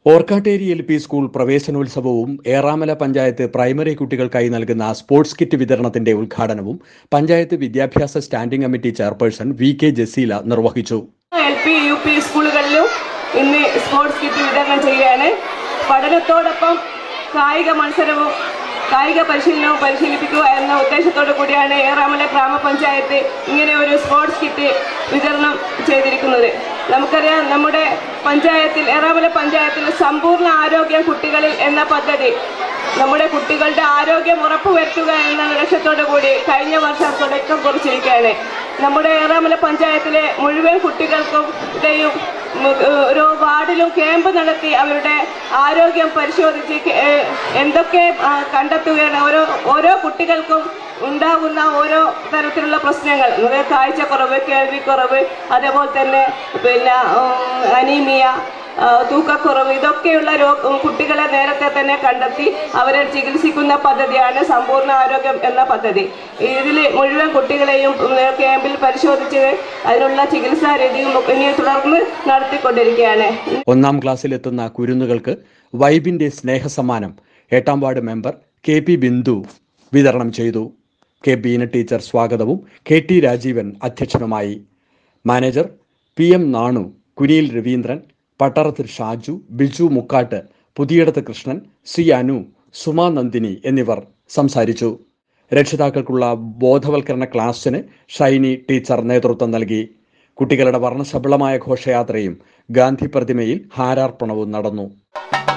Orkkatteri L P school പ്രവേശനോത്സവവും Eramala panchayat primary കുട്ടികൾക്കായി നൽകുന്ന സ്പോർട്സ് കിറ്റ് വിതരണത്തിന്റെ ഉദ്ഘാടനവും പഞ്ചായത്ത് വിദ്യാഭ്യാസ standing committee chairperson V K Jaseela നിർവഹിച്ചു എൽ പി യു പി സ്കൂളുകളിലും ഇന്ന് സ്പോർട്സ് കിറ്റ് വിതരണം ചെയ്യുകയാണ് പഠനത്തോടൊപ്പം കായിക മത്സരവും കായിക പരിശീലനവും പരിശീലിപ്പിക്കുക എന്ന ഉദ്ദേശത്തോടു കൂടിയാണ് ഏറാമല ഗ്രാമപഞ്ചായത്ത് ഇങ്ങനെ ഒരു സ്പോർട്സ് കിറ്റ് വിതരണം ചെയ്തിരിക്കുന്നത് നമുക്കറിയാം നമ്മുടെ പഞ്ചായത്തിൽ ഏറാമല പഞ്ചായത്തിൽ സമ്പൂർണ്ണ ആരോഗ്യം കുട്ടികളിൽ എന്ന പദ്ധതി നമ്മുടെ കുട്ടികളുടെ ആരോഗ്യം ഉറപ്പുവരുത്തുക എന്ന ലക്ഷ്യത്തോടു കൂടി കഴിഞ്ഞ വർഷം തുടക്കം കുറിച്ചിരിക്കുകയാണ് നമ്മുടെ ഏറാമല പഞ്ചായത്തിലെ മുഴുവൻ കുട്ടികൾക്കും ഇടയും ഓരോ വാർഡിലും ക്യാമ്പ് നടത്തി അവരുടെ ആരോഗ്യം പരിശോധിച്ച് കെ- ഏഹ് എന്തൊക്കെ ആ, കണ്ടെത്തുകയാണ് ഓരോ ഓരോ കുട്ടികൾക്കും ഉണ്ടാകുന്ന ഓരോ തരത്തിലുള്ള പ്രശ്നങ്ങൾ അതായത് കാഴ്ചക്കുറവ് കേൾവിക്കുറവ് അതേപോലെ തന്നെ പിന്നെ ഉം, അനീമിയ ആ, തൂക്കക്കുറവ് ഇതൊക്കെയുള്ള രോ കുട്ടികളെ നേരത്തെ തന്നെ കണ്ടെത്തി അവരെ ചികിത്സിക്കുന്ന പദ്ധതിയാണ് സമ്പൂർണ്ണ ആരോഗ്യം എന്ന പദ്ധതി ഇതിൽ മുഴുവൻ കുട്ടികളെയും ഉം, ക്യാമ്പിൽ പരിശോധിച്ച് അതിനുള്ള ചികിത്സാ രീതിയും ഇനി തുടർന്ന് നടത്തിക്കൊണ്ടിരിക്കുകയാണ് ഒന്നാം ക്ലാസ്സിലെത്തുന്ന കുരുന്നുകൾക്ക് വൈബിന്റെ സ്നേഹസമ്മാനം എട്ടാം ward member K P Bindu വിതരണം ചെയ്തു കെ ബീന ടീച്ചർ സ്വാഗതവും കെ ടി രാജീവൻ അധ്യക്ഷനുമായി manager P M Nanu Kuniyil Raveendran Pattarathil Shaju Biju Mukkatt Puthiyadath Krishnan C Anu Suma Nandini എന്നിവർ സംസാരിച്ചു രക്ഷിതാക്കൾക്കുള്ള ബോധവൽക്കരണ ക്ലാസ്സിന് ഷൈനി ടീച്ചർ നേതൃത്വം നൽകി കുട്ടികളുടെ വർണ്ണശബളമായ ഘോഷയാത്രയും ഗാന്ധി പ്രതിമയിൽ ഹാരാർപ്പണവും നടന്നു